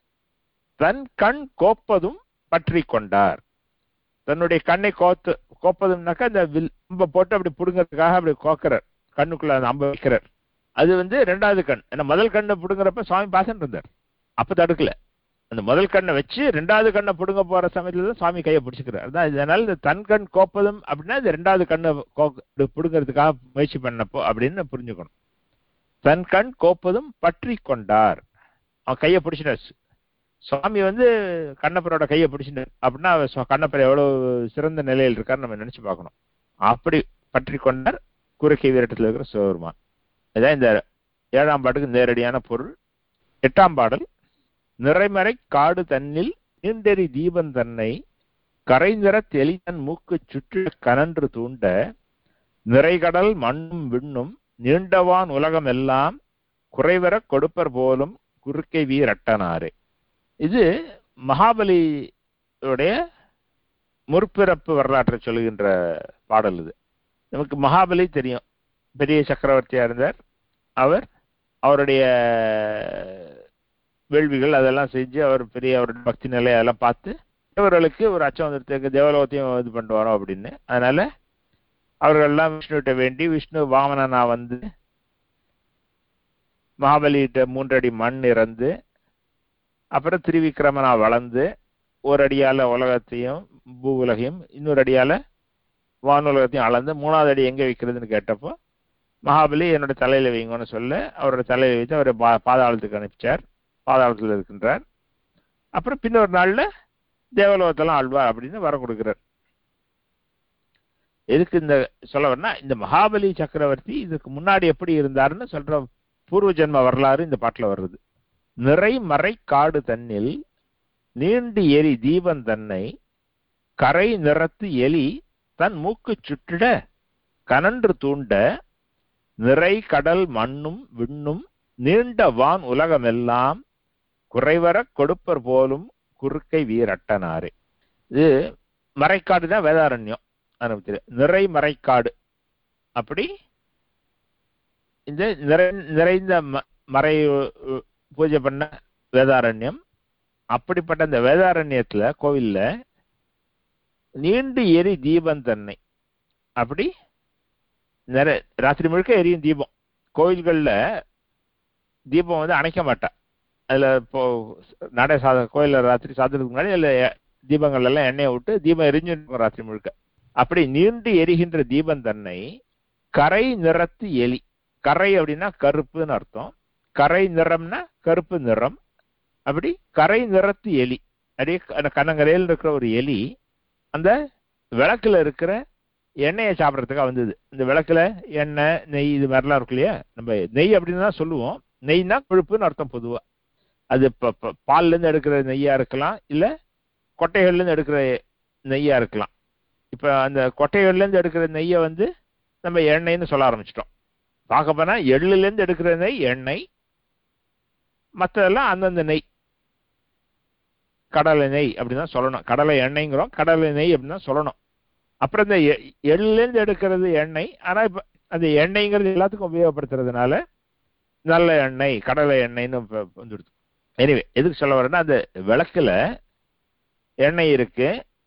தன் கண் கோப்பதும் பற்றி கொண்டார் தன்னுடைய கண்ணை கோத்து கோப்பதும்னாக்கா அந்த வில் அம்பை போட்டு அப்படி புடுங்கிறதுக்காக அப்படி கோக்கிறார் கண்ணுக்குள்ள அந்த அம்பை வைக்கிறார் அது வந்து ரெண்டாவது கண் ஏன்னா முதல் கண்ணை புடுங்குறப்ப சுவாமி பார்த்துட்டு இருந்தார் அப்ப தடுக்கல அந்த முதல் கண்ணை வச்சு ரெண்டாவது கண்ணை புடுங்க போற சமயத்துல தான் சுவாமி கையை பிடிச்சிக்கிறார் அதான் இதனால இந்த தன் கண் கோப்பதும் அப்படின்னா இந்த ரெண்டாவது கண்ணை கோ புடுங்கிறதுக்காக முயற்சி பண்ணப்போ அப்படின்னு புரிஞ்சுக்கணும் தன் கண் கோப்பதும் பற்றி கொண்டார் அவன் கையை பிடிச்சிட்டார் சுவாமி வந்து கண்ணப்பரோட கையை பிடிச்சிட்டார் அப்படின்னா அவர் சு- கண்ணப்பர் எவ்வளவு சிறந்த நிலையில் இருக்காரு நம்ம நினைச்சு பார்க்கணும் அப்படி பற்றி கொண்டார் குறுக்கை வீரட்டத்தில் இருக்கிற சிவபெருமான் இதான் இந்த ஏழாம் பாட்டுக்கு நேரடியான பொருள் எட்டாம் பாடல் நிறைமறை காடு தன்னில் நீண்டெறி தீபன் தன்னை கரைந்திர தெளிதன் மூக்கு சுற்று கனன்று தூண்ட நிறைகடல் மண்ணும் விண்ணும் நீண்டவான் உலகம் எல்லாம் குறைவர கொடுப்பர் போலும் குறுக்கை வீரட்டனாரே இது மகாபலியுடைய முற்பிறப்பு வரலாற்றை சொல்லுகின்ற பாடல் இது நமக்கு மகாபலி தெரியும் பெரிய சக்கரவர்த்தியா இருந்தார் அவர் அவருடைய வேள்விகள் அதெல்லாம் செஞ்சு அவர் பெரிய அவருடைய பக்தி நிலை அதெல்லாம் பார்த்து தேவர்களுக்கு ஒரு அச்சம் வந்துருக்கு தேவலோகத்தையும் இது பண்ணிட்டு வரோம் அப்படின்னு அதனால அவர்கள்லாம் விஷ்ணுகிட்ட வேண்டி விஷ்ணு வாமனனா வந்து மகாபலிகிட்ட மூன்றடி மண் இறந்து அப்புறம் திருவிக்கிரமனா வளர்ந்து ஒரு அடியால உலகத்தையும் பூ உலகையும் இன்னொரு அடியால வானுலகத்தையும் அளந்து மூணாவது அடி எங்க வைக்கிறதுன்னு கேட்டப்போ மகாபலி என்னோட தலையில வைங்கன்னு சொல்ல அவரோட தலையில வைத்து அவரை பா பாதாளத்துக்கு அனுப்பிச்சார் பாதாளத்தில் இருக்கின்றார் அப்புறம் பின்னொரு நாள்ல தேவலோகத்தெல்லாம் ஆழ்வார் அப்படின்னு வர கொடுக்கிறார் எதுக்கு இந்த சொல்ல வரனா இந்த மகாபலி சக்கரவர்த்தி இதுக்கு முன்னாடி எப்படி இருந்தாருன்னு சொல்ற பூர்வ ஜென்ம வரலாறு இந்த பாட்டுல வருது நிறை மறை காடு தன்னில் நீண்டு எரி தீபன் தன்னை கரை நிறத்து எலி தன் மூக்கு சுற்றிட கனன்று தூண்ட நிறை கடல் மண்ணும் விண்ணும் நீண்ட வான் உலகமெல்லாம் குறைவர கொடுப்பர் போலும் குறுக்கை வீரட்டனாரே இது மறைக்காடு தான் வேதாரண்யம் நமக்கு நிறை மறைக்காடு அப்படி இந்த நிறை நிறைந்த மறை பூஜை பண்ண வேதாரண்யம் அப்படிப்பட்ட இந்த வேதாரண்யத்துல கோவில்ல நீண்டு எரி தீபம் தன்னை அப்படி நிறைய ராத்திரி முழுக்க எரியும் தீபம் கோயில்கள்ல தீபம் வந்து அணைக்க மாட்டா அதுல இப்போ நடை சாத கோயில்ல ராத்திரி சாதத்துக்கு முன்னாடி அதுல தீபங்கள் எல்லாம் எண்ணெயை விட்டு தீபம் எரிஞ்சு இருக்கும் ராத்திரி முழுக்க அப்படி நீண்டு எரிகின்ற தீபம் தன்னை கரை நிறத்து எலி கரை அப்படின்னா கருப்புன்னு அர்த்தம் கரை நிறம்னா கருப்பு நிறம் அப்படி கரை நிறத்து எலி அப்படியே கண்ணங்கரையில் இருக்கிற ஒரு எலி அந்த விளக்குல இருக்கிற எண்ணெயை சாப்பிட்றதுக்காக வந்தது இந்த விளக்குல எண்ணெய் நெய் இது மாதிரிலாம் இருக்கு இல்லையா நம்ம நெய் அப்படின்னு தான் சொல்லுவோம் நெய்னா கொழுப்புன்னு அர்த்தம் பொதுவா அது பால்ல இருந்து எடுக்கிற நெய்யா இருக்கலாம் இல்ல கொட்டைகள்ல இருந்து எடுக்கிற நெய்யா இருக்கலாம் இப்ப அந்த கொட்டைகள்ல இருந்து எடுக்கிற நெய்யை வந்து நம்ம எண்ணெய்னு சொல்ல ஆரம்பிச்சிட்டோம் பார்க்க போனா எள்ளுல இருந்து எடுக்கிற நெய் எண்ணெய் மற்றதெல்லாம் அந்தந்த நெய் கடலை நெய் அப்படின்னு தான் சொல்லணும் கடலை எண்ணெய்ங்கிறோம் கடலை நெய் அப்படின்னு தான் சொல்லணும் அப்புறம் இந்த எள்ளுலேருந்து எடுக்கிறது எண்ணெய் ஆனால் இப்போ அந்த எண்ணெய்ங்கிறது எல்லாத்துக்கும் உபயோகப்படுத்துறதுனால நல்ல எண்ணெய் கடலை எண்ணெய்னு வந்துடுது எனிவே எதுக்கு சொல்ல வரேன்னா அந்த விளக்குல எண்ணெய் இருக்கு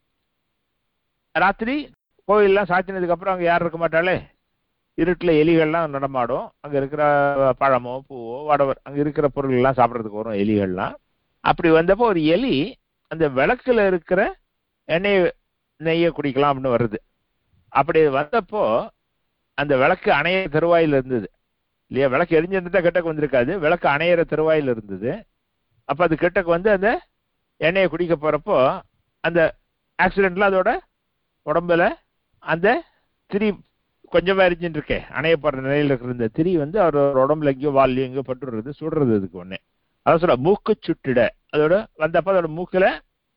ராத்திரி கோயிலெலாம் சாத்தினதுக்கு அப்புறம் அங்கே யாரும் இருக்க மாட்டாளே இருட்டில் எலிகள்லாம் நடமாடும் அங்கே இருக்கிற பழமோ பூவோ வடவர் அங்கே இருக்கிற பொருள்கள்லாம் சாப்பிட்றதுக்கு வரும் எலிகள்லாம் அப்படி வந்தப்போ ஒரு எலி அந்த விளக்குல இருக்கிற எண்ணெய் நெய்யை குடிக்கலாம் அப்படின்னு வருது அப்படி வந்தப்போ அந்த விளக்கு அணைய தருவாயில் இருந்தது இல்லையா விளக்கு எரிஞ்சிருந்தா கிட்டக்கு வந்திருக்காது விளக்கு அணையிற தருவாயில் இருந்தது அப்ப அது கிட்டக்கு வந்து அந்த எண்ணெயை குடிக்க போறப்போ அந்த ஆக்சிடென்ட்ல அதோட உடம்புல அந்த திரி கொஞ்சமா எரிஞ்சுட்டு இருக்கே அணைய போற நிலையில இருக்கிற இந்த திரி வந்து அவர் உடம்புல எங்கேயோ வால்லையோ எங்கேயோ பட்டுடுறது சுடுறது அதுக்கு ஒண்ணு அதான் சொல்ல மூக்கு சுட்டிட அதோட வந்தப்ப அதோட மூக்குல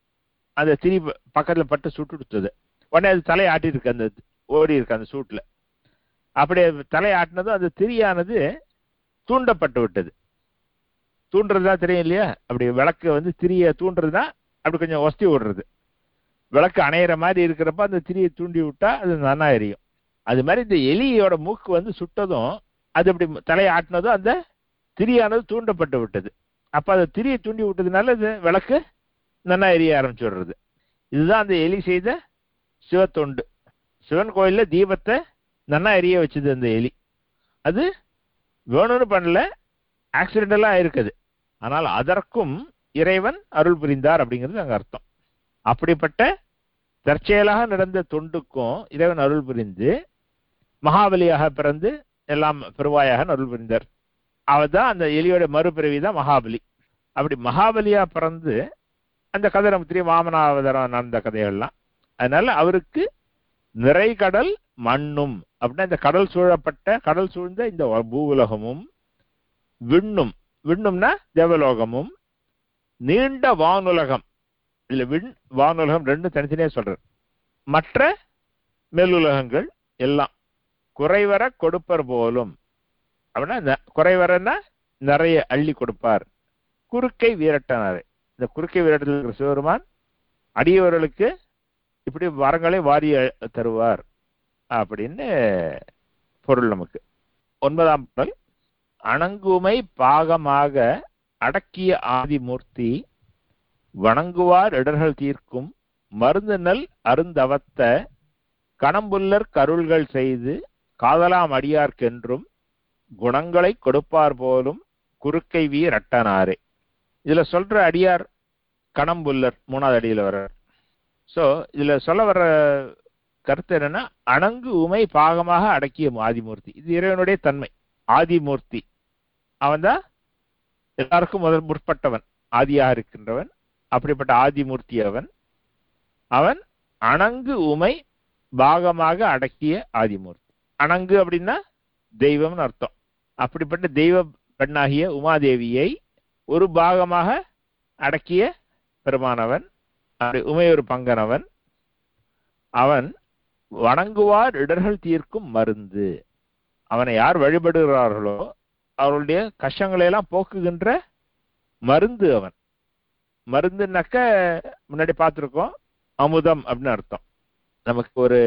அந்த திரி பக்கத்துல பட்டு சுட்டு கொடுத்தது உடனே அது தலையை ஆட்டிருக்கு அந்த ஓடி இருக்கு அந்த சூட்ல அப்படி தலையை ஆட்டினதும் அந்த திரியானது தூண்டப்பட்டு விட்டது தூண்டுறதுதா தெரியும் இல்லையா அப்படி விளக்கு வந்து திரிய தூண்டுறதுனா அப்படி கொஞ்சம் ஒஸ்தி விடுறது விளக்கு அணையிற மாதிரி இருக்கிறப்ப அந்த திரியை தூண்டி விட்டா அது நல்லா எரியும் அது மாதிரி இந்த எலியோட மூக்கு வந்து சுட்டதும் அது அப்படி தலையை ஆட்டினதும் அந்த திரியானது தூண்டப்பட்டு விட்டது அப்ப அந்த திரியை தூண்டி விட்டதுனால இது விளக்கு நல்லா எரிய ஆரம்பிச்சு விடுறது இதுதான் அந்த எலி செய்த சிவத்தொண்டு சிவன் கோயில்ல தீபத்தை நல்லா எரிய வச்சது அந்த எலி அது வேணும்னு பண்ணல ஆக்சிடென்டெல்லாம் ஆயிருக்குது ஆனால் அதற்கும் இறைவன் அருள் புரிந்தார் அப்படிங்கிறது அங்க அர்த்தம் அப்படிப்பட்ட தற்செயலாக நடந்த தொண்டுக்கும் இறைவன் அருள் புரிந்து மகாபலியாக பிறந்து எல்லாம் பெருவாயாக அருள் புரிந்தார் அவர் தான் அந்த எலியோட மறுபிறவி தான் மகாபலி அப்படி மகாபலியா பிறந்து அந்த கதை நமக்கு தெரியும் வாமனாவதாரம் நடந்த கதைகள்லாம் அதனால அவருக்கு நிறை கடல் மண்ணும் அப்படின்னா இந்த கடல் சூழப்பட்ட கடல் சூழ்ந்த இந்த பூ உலகமும் விண்ணும் விண்ணும்னா தேவலோகமும் நீண்ட வானுலகம் இதுல விண் வானுலகம் ரெண்டும் தனித்தனியா சொல்றார் மற்ற மேலுலகங்கள் எல்லாம் குறைவர கொடுப்பர் போலும் அப்படின்னா குறைவரன்னா நிறைய அள்ளி கொடுப்பார் குறுக்கை வீரட்டனாரு இந்த குறுக்கை வீரட்டில் இருக்கிற சிவருமான் அடியவர்களுக்கு இப்படி வரங்களை வாரி தருவார் அப்படின்னு பொருள் நமக்கு ஒன்பதாம் பாடல் அணங்குமை பாகமாக அடக்கிய ஆதிமூர்த்தி வணங்குவார் இடர்கள் தீர்க்கும் மருந்து நல் அருந்தவத்த கணம்புல்லர் கருள்கள் செய்து காதலாம் அடியார்க்கென்றும் குணங்களை கொடுப்பார் போலும் குறுக்கை வீ ரட்டனாரே இதுல சொல்ற அடியார் கணம்புல்லர் மூணாவது அடியில வர சோ இதுல சொல்ல வர்ற கருத்து என்னன்னா அணங்கு உமை பாகமாக அடக்கிய ஆதிமூர்த்தி இது இறைவனுடைய தன்மை ஆதிமூர்த்தி அவன்தான் எல்லாருக்கும் முதல் முற்பட்டவன் ஆதியாக இருக்கின்றவன் அப்படிப்பட்ட ஆதிமூர்த்தி அவன் அவன் அணங்கு உமை பாகமாக அடக்கிய ஆதிமூர்த்தி அணங்கு அப்படின்னா தெய்வம்னு அர்த்தம் அப்படிப்பட்ட தெய்வ பெண்ணாகிய உமாதேவியை ஒரு பாகமாக அடக்கிய பெருமானவன் அப்படி உமை ஒரு பங்கனவன் அவன் வணங்குவார் இடர்கள் தீர்க்கும் மருந்து அவனை யார் வழிபடுகிறார்களோ அவர்களுடைய கஷ்டங்களை எல்லாம் போக்குகின்ற மருந்து அவன் மருந்துனாக்க முன்னாடி பார்த்துருக்கோம் அமுதம் அப்படின்னு அர்த்தம் நமக்கு ஒரு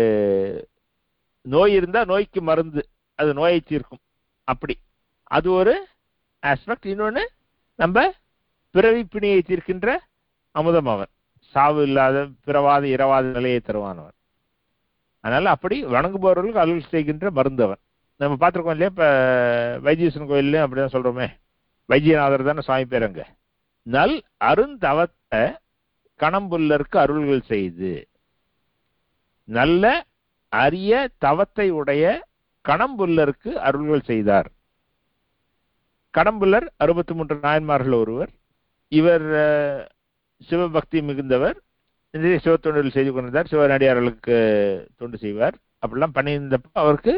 நோய் இருந்தா நோய்க்கு மருந்து அது நோயை தீர்க்கும் அப்படி அது ஒரு ஆஸ்பெக்ட் இன்னொன்னு நம்ம பிறவி பிணியை தீர்க்கின்ற அமுதம் அவன் சாவு இல்லாத பிறவாத இரவாத நிலையை தருவானவன் அதனால அப்படி வணங்குபவர்களுக்கு அருள் செய்கின்ற மருந்து அவன் நம்ம பார்த்துருக்கோம் இல்லையா இப்ப வைத்தீஸ்வரன் கோயில்லையும் அப்படிதான் சொல்றோமே வைத்தியநாதர் தானே சுவாமி பேர் அங்க நல் அருந்தவத்த கணம்புல்லருக்கு அருள்கள் செய்து நல்ல அரிய தவத்தை உடைய கணம்புல்லருக்கு அருள்கள் செய்தார் கடம்புல்லர் அறுபத்தி மூன்று நாயன்மார்கள் ஒருவர் இவர் அஹ், சிவபக்தி மிகுந்தவர் நிறைய சிவத்தொண்டில் செய்து கொண்டிருந்தார் சிவனடியார்களுக்கு தொண்டு செய்வார் அப்படிலாம் பண்ணியிருந்தப்ப அவருக்கு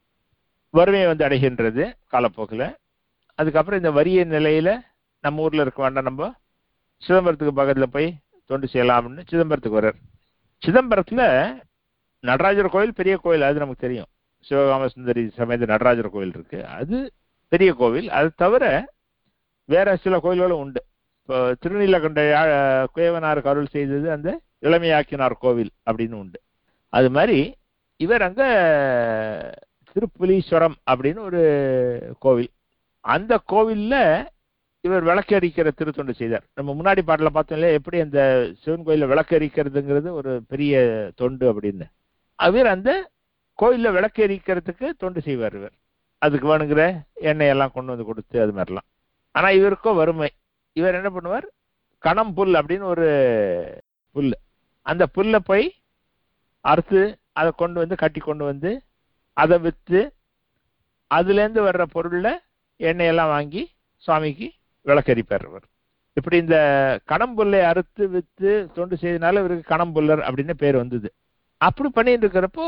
வறுமை வந்து அடைகின்றது காலப்போக்கில் அதுக்கப்புறம் இந்த வறிய நிலையில நம்ம ஊர்ல இருக்க வேண்டாம் நம்ம சிதம்பரத்துக்கு பக்கத்துல போய் தொண்டு செய்யலாம்னு சிதம்பரத்துக்கு வர்றார் சிதம்பரத்துல நடராஜர் கோயில் பெரிய கோயில் அது நமக்கு தெரியும் சிவகாம சுந்தரி சமேத நடராஜர் கோயில் இருக்கு அது பெரிய கோவில் அது தவிர வேற சில கோயில்களும் உண்டு இப்போ திருநீலகண்ட யா- குயவனாருக்கு அருள் செய்தது அந்த இளமையாக்கினார் கோவில் அப்படின்னு உண்டு அது மாதிரி இவர் அங்க திருப்புலீஸ்வரம் அப்படின்னு ஒரு கோவில் அந்த கோவில்ல இவர் விளக்கரிக்கிற திருத்தொண்டு செய்தார் நம்ம முன்னாடி பாட்டில் பார்த்தோம் இல்லையா எப்படி அந்த சிவன் கோயில்ல விளக்கரிக்கிறதுங்கிறது ஒரு பெரிய தொண்டு அப்படின்னு அவர் அந்த கோயில்ல விளக்கரிக்கிறதுக்கு தொண்டு செய்வார் இவர் அதுக்கு வேணுங்கிற எண்ணெய் எல்லாம் கொண்டு வந்து கொடுத்து அது மாதிரிலாம் ஆனா இவருக்கோ வறுமை இவர் என்ன பண்ணுவார் கணம் புல் அப்படின்னு ஒரு புல் அந்த புல்லை போய் அறுத்து அதை கொண்டு வந்து கட்டி கொண்டு வந்து அதை விற்று அதுலேருந்து வர்ற பொருள்ல எண்ணெயெல்லாம் வாங்கி சுவாமிக்கு விளக்கரிப்பார் இவர் இப்படி இந்த கணம்புல்லை அறுத்து வித்து தொண்டு செய்தனால இவருக்கு கணம்புல்லர் அப்படின்னு பேர் வந்தது அப்படி பண்ணிட்டு இருக்கிறப்போ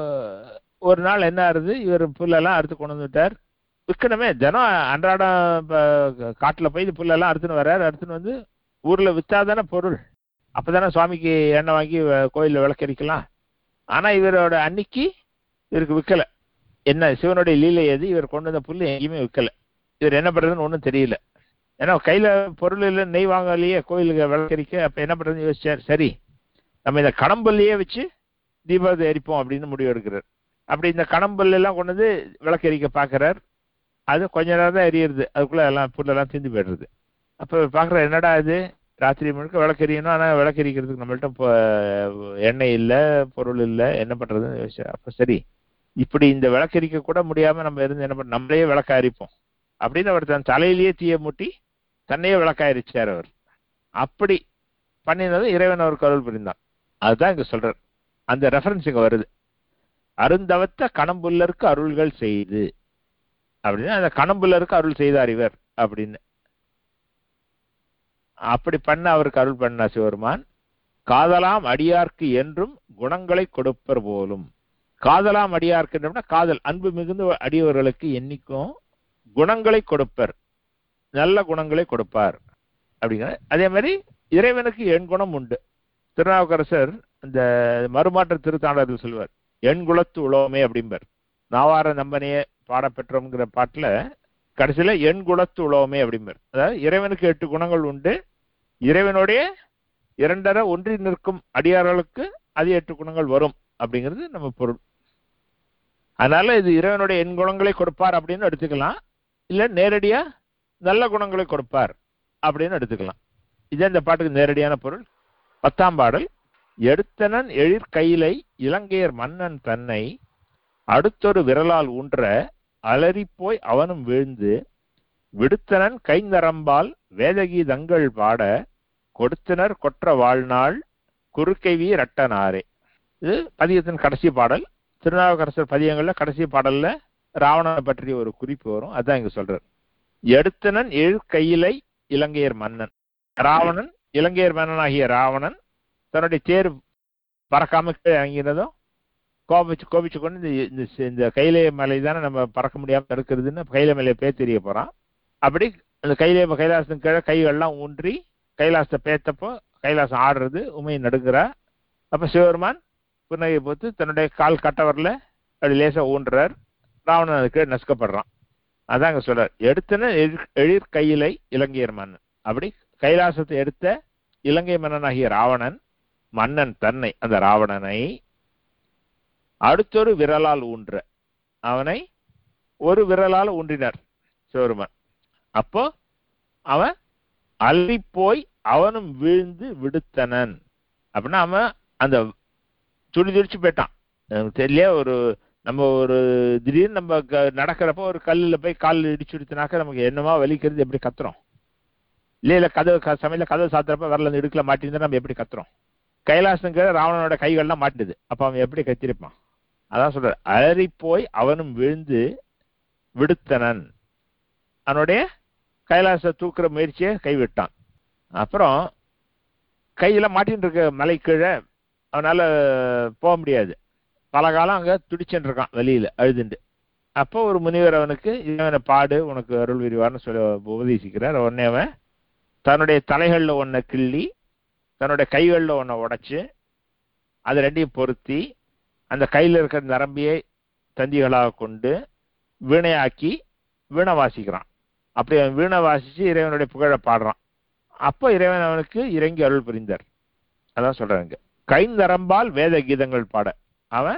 ஒரு நாள் என்ன ஆறுது இவர் புல்லெல்லாம் அறுத்து கொண்டு வந்துட்டார் விற்கணுமே தினம் அன்றாடம் இப்ப காட்டுல போய் இந்த புல்லெல்லாம் அறுத்துன்னு வர்றாரு அறுத்துன்னு வந்து ஊர்ல வித்தாதானே பொருள் அப்பதானே சுவாமிக்கு எண்ணெய் வாங்கி வ- கோயில்ல விளக்கரிக்கலாம் ஆனா இவரோட அன்னைக்கு இவருக்கு விற்கல என்ன சிவனுடைய லீலை எது இவர் கொண்டு வந்த புல்லு எங்கேயுமே விற்கல இவர் என்ன பண்றதுன்னு ஒன்றும் தெரியல ஏன்னா கையில பொருள் இல்லை நெய் வாங்கலையே கோயிலுக்கு விளக்கரிக்க அப்ப என்ன பண்றதுன்னு யோசிச்சார் சரி நம்ம இந்த கடம்பல்லையே வச்சு தீபாவளி எரிப்போம் அப்படின்னு முடிவு எடுக்கிறார் அப்படி இந்த கடம்பல் எல்லாம் கொண்டு வந்து விளக்கரிக்க பார்க்கறார் அது கொஞ்ச நேரம் தான் எரியுது அதுக்குள்ள எல்லாம் புல்லெல்லாம் தீந்து போயிடுறது அப்ப பாக்குற என்னடா இது ராத்திரி முழுக்க விளக்கெரியணும் ஆனா விளக்கரிக்கிறதுக்கு நம்மள்ட்ட இப்போ எண்ணெய் இல்ல பொருள் இல்ல என்ன பண்றதுன்னு யோசிச்சார் அப்ப சரி இப்படி இந்த விளக்கரிக்க கூட முடியாம நம்ம இருந்து என்ன பண்ண நம்மளே விளக்க அரிப்போம் அப்படின்னு அவர் தன் தலையிலேயே தீய மூட்டி தன்னையே விளக்காயிருச்சார் அவர் அப்படி பண்ணினது இறைவன் அவருக்கு அருள் புரிந்தான் அதுதான் இங்க சொல்றார் அந்த ரெஃபரன்ஸ் இங்க வருது அருந்தவத்த கணம்புல்லருக்கு அருள்கள் செய்து அப்படின்னு அந்த கணம்புல்லருக்கு அருள் செய்தார் இவர் அப்படின்னு அப்படி பண்ண அவருக்கு அருள் பண்ண சிவருமான் காதலாம் அடியார்க்கு என்றும் குணங்களை கொடுப்பர் போலும் காதலாம் அடியார்க்கு காதல் அன்பு மிகுந்த அடியவர்களுக்கு என்னைக்கும் குணங்களை கொடுப்பர் நல்ல குணங்களை கொடுப்பார் அப்படிங்கிற அதே மாதிரி இறைவனுக்கு எண் குணம் உண்டு திருநாவுக்கரசர் இந்த மறுமாற்ற திருத்தாண்டத்தில் சொல்வார் எண் குலத்து உலோமே அப்படிம்பார் நாவார நம்பனையே பாடப்பெற்றோம்ங்கிற பாட்டுல கடைசியில எண் குலத்து உலோமே அப்படிம்பார் அதாவது இறைவனுக்கு எட்டு குணங்கள் உண்டு இறைவனுடைய இரண்டரை ஒன்றி நிற்கும் அடியார்களுக்கு அது எட்டு குணங்கள் வரும் அப்படிங்கிறது நம்ம பொருள் அதனால இது இறைவனுடைய எண் குணங்களை கொடுப்பார் அப்படின்னு எடுத்துக்கலாம் இல்ல நேரடியா நல்ல குணங்களை கொடுப்பார் அப்படின்னு எடுத்துக்கலாம் இதே இந்த பாட்டுக்கு நேரடியான பொருள் பத்தாம் பாடல் எடுத்தனன் எழிற் கையிலை இலங்கையர் மன்னன் தன்னை அடுத்தொரு விரலால் ஊன்ற அலறிப்போய் அவனும் வீழ்ந்து விடுத்தனன் கைந்தரம்பால் வேதகீதங்கள் பாட கொடுத்தனர் கொற்ற வாழ்நாள் குறுக்கைவி ரட்டனாரே இது பதிகத்தின் கடைசி பாடல் திருநாவுக்கரசர் பதியங்கள்ல கடைசி பாடல்ல ராவணனை பற்றிய ஒரு குறிப்பு வரும் அதான் இங்க சொல்றார் எடுத்தனன் எழு கையிலை இலங்கையர் மன்னன் ராவணன் இலங்கையர் மன்னனாகிய ராவணன் தன்னுடைய தேர் பறக்காம கீழே இறங்கினதும் கோபிச்சு கோபிச்சு கொண்டு இந்த இந்த சி- இந்த கையிலே மலை தானே நம்ம பறக்க முடியாம தடுக்கிறதுன்னு கையில மலையை பேத்தெறிய போறான் அப்படி அந்த கையிலே கைலாசத்தின் கீழே கைகள்லாம் ஊன்றி கைலாசத்தை பேத்தப்போ கைலாசம் ஆடுறது உமை நடுங்குறா அப்ப சிவபெருமான் புன்னகை போத்து தன்னுடைய கால் கட்டவரில் அப்படி லேசா ஊன்றார் ராவணன் அதுக்கு நசுக்கப்படுறான் அதான் அங்க சொல்றார் எடுத்தன எழிற்- எழிற் கையிலை இலங்கையர் மன்னன் அப்படி கைலாசத்தை எடுத்த இலங்கை மன்னனாகிய ராவணன் மன்னன் தன்னை அந்த ராவணனை அடுத்தொரு விரலால் ஊன்ற அவனை ஒரு விரலால் ஊன்றினார் சிவருமன் அப்போ அவன் அள்ளி போய் அவனும் வீழ்ந்து விடுத்தனன் அப்படின்னா அவன் அந்த துடி துடிச்சு போயிட்டான் எனக்கு தெரியல ஒரு நம்ம ஒரு திடீர்னு நம்ம க- நடக்கிறப்போ ஒரு கல்லுல போய் கால் இடிச்சு விடுத்தினாக்க நமக்கு என்னமா வலிக்கிறது எப்படி கத்துறோம் இல்ல இல்ல கதவு க- சமையல கதவு சாத்துறப்ப வரல அந்த இடுக்கல மாட்டிருந்தா நம்ம எப்படி கத்துறோம் கைலாசங்கிற ராவணனோட கைகள்லாம் மாட்டுது அப்ப அவன் எப்படி கத்திருப்பான் அதான் சொல்ற அலறி போய் அவனும் விழுந்து விடுத்தனன் அவனுடைய கைலாச தூக்குற முயற்சியை கைவிட்டான் அப்புறம் கையில மாட்டின்னு இருக்க மலை கீழே அவனால போக முடியாது பல காலம் அங்க துடிச்சுட்டு இருக்கான் வெளியில அழுதுண்டு அப்போ ஒரு முனிவர் அவனுக்கு இவனை பாடு உனக்கு அருள் விரிவார்னு சொல்லி உபதேசிக்கிறார் உடனே அவன் தன்னுடைய தலைகள்ல ஒன்றை கிள்ளி தன்னுடைய கைகளில் ஒன்றை உடைச்சு அது ரெண்டையும் பொருத்தி அந்த கையில் இருக்கிற நரம்பியை தந்திகளாக கொண்டு வீணையாக்கி வீணை வாசிக்கிறான் அப்படி அவன் வீணை வாசிச்சு இறைவனுடைய புகழை பாடுறான் அப்போ இறைவன் அவனுக்கு இறங்கி அருள் புரிந்தார் அதான் சொல்றாங்க கைந்தரம்பால் வேத கீதங்கள் பாட அவன்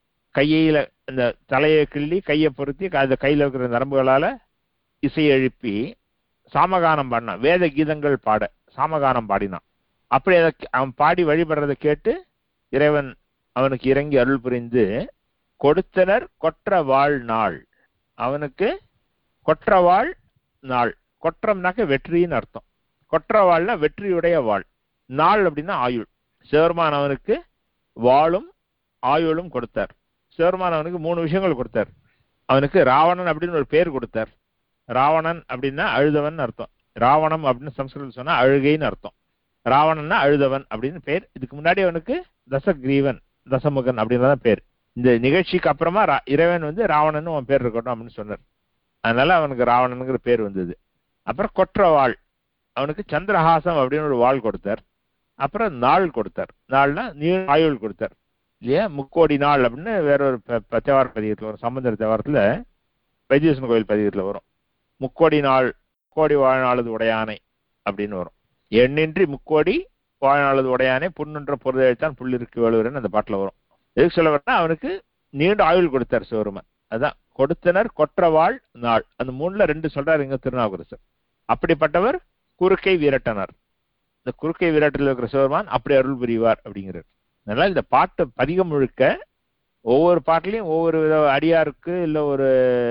கையில இந்த தலையை கிள்ளி கையை பொருத்தி அந்த கையில இருக்கிற நரம்புகளால இசை எழுப்பி சாமகானம் பாடினான் வேத கீதங்கள் பாட சாமகானம் பாடினான் அப்படி அதை அவன் பாடி வழிபடுறதை கேட்டு இறைவன் அவனுக்கு இறங்கி அருள் புரிந்து கொடுத்தனர் கொற்ற வாழ் நாள் அவனுக்கு கொற்றவாள் நாள் கொற்றம்னாக்க வெற்றின்னு அர்த்தம் கொற்றவாள்னா வெற்றியுடைய வாழ் நாள் அப்படின்னா ஆயுள் சிவருமான் அவனுக்கு வாளும் ஆயுளும் கொடுத்தார் சிவருமான் அவனுக்கு மூணு விஷயங்கள் கொடுத்தார் அவனுக்கு ராவணன் அப்படின்னு ஒரு பேர் கொடுத்தார் ராவணன் அப்படின்னா அழுதவன் அர்த்தம் ராவணம் அப்படின்னு சம்ஸ்கிருதம் சொன்னா அழுகைன்னு அர்த்தம் ராவணன்னா அழுதவன் அப்படின்னு பேர் இதுக்கு முன்னாடி அவனுக்கு தசகிரீவன் தசமுகன் அப்படின்றதான் பேர் இந்த நிகழ்ச்சிக்கு அப்புறமா ரா- இறைவன் வந்து ராவணன் அவன் பேர் இருக்கட்டும் அப்படின்னு சொன்னார் அதனால அவனுக்கு ராவணனுங்கிற பேர் வந்தது அப்புறம் கொற்றவாள் அவனுக்கு சந்திரஹாசம் அப்படின்னு ஒரு வாள் கொடுத்தார் அப்புறம் நாள் கொடுத்தார் நாள்னா நீள் ஆயுள் கொடுத்தார் இல்லையா முக்கோடி நாள் அப்படின்னு வேற ஒரு ப- ப- தேவார பதிகத்தில் வரும் சம்பந்தர் தேவாரத்துல வைத்தீஸ்வரன் கோயில் பதிகத்தில் வரும் முக்கோடி நாள் கோடி வாழ்நாளது உடையானை அப்படின்னு வரும் எண்ணின்றி முக்கோடி வாழ்நாளது உடையானே புண்ணுன்ற பொருளைத்தான் புள்ளிருக்கு வேலுவரன் அந்த பாட்டுல வரும் எதுக்கு சொல்ல வரேன்னா அவனுக்கு நீண்ட ஆயுள் கொடுத்தார் சிவருமன் அதான் கொடுத்தனர் கொற்றவாள் நாள் அந்த மூணுல ரெண்டு சொல்றாரு இங்க திருநாவுக்கரசர் அப்படிப்பட்டவர் குறுக்கை வீரட்டனர் இந்த குறுக்கை வீரட்டில் இருக்கிற சிவருமான் அப்படி அருள் புரிவார் அப்படிங்கிறார் அதனால இந்த பாட்டு பதிகம் முழுக்க ஒவ்வொரு பாட்டிலையும் ஒவ்வொரு வித அடியாருக்கு இல்ல ஒரு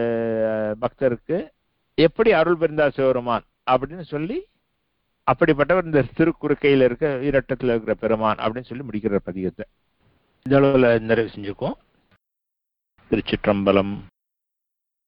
அஹ், பக்தருக்கு எப்படி அருள் புரிந்தார் சிவருமான் அப்படின்னு சொல்லி அப்படிப்பட்டவர் இந்த திருக்குறுக்கையில இருக்க வீரட்டத்தில் இருக்கிற பெருமான் அப்படின்னு சொல்லி முடிக்கிற பதிகத்தை இந்த அளவுல நிறைவு செஞ்சுக்குவோம் திருச்சிற்றம்பலம்